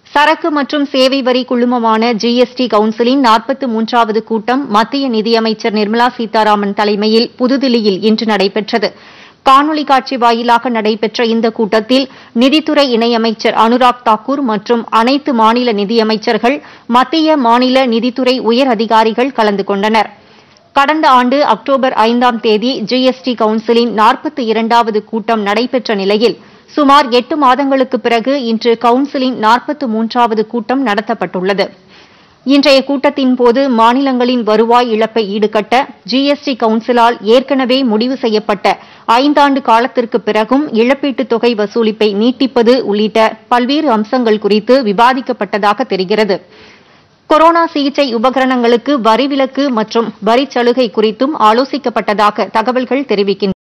சரக்கு மற்றும் சேவை வரி குழுமமான ஜிஎஸ்டி கவுன்சிலின் நாற்பத்தி மூன்றாவது கூட்டம் மத்திய நிதியமைச்சர் நிர்மலா சீதாராமன் தலைமையில் புதுதில்லியில் இன்று நடைபெற்றது காணொலி காட்சி வாயிலாக நடைபெற்ற இந்த கூட்டத்தில் நிதித்துறை இணையமைச்சர் அனுராக் தாக்கூர் மற்றும் அனைத்து மாநில நிதியமைச்சர்கள் மத்திய மாநில நிதித்துறை உயர் அதிகாரிகள் கலந்து கொண்டனர் கடந்த ஆண்டு அக்டோபர் ஐந்தாம் தேதி ஜிஎஸ்டி கவுன்சிலின் நாற்பத்தி இரண்டாவது கூட்டம் நடைபெற்ற நிலையில் சுமார் எட்டு மாதங்களுக்கு பிறகு இன்று கவுன்சிலின் நாற்பத்தி மூன்றாவது கூட்டம் நடத்தப்பட்டுள்ளது இன்றைய கூட்டத்தின் போது மாநிலங்களின் வருவாய் இழப்பை ஈடுகட்ட ஜிஎஸ்டி கவுன்சிலால் ஏற்கனவே முடிவு செய்யப்பட்ட ஐந்தாண்டு காலத்திற்கு பிறகும் இழப்பீட்டுத் தொகை வசூலிப்பை நீட்டிப்பது உள்ளிட்ட பல்வேறு அம்சங்கள் குறித்து விவாதிக்கப்பட்டதாக தெரிகிறது கொரோனா சிகிச்சை உபகரணங்களுக்கு வரி விலக்கு மற்றும் வரிச் சலுகை குறித்தும் ஆலோசிக்கப்பட்டதாக தகவல்கள் தெரிவிக்கின்றன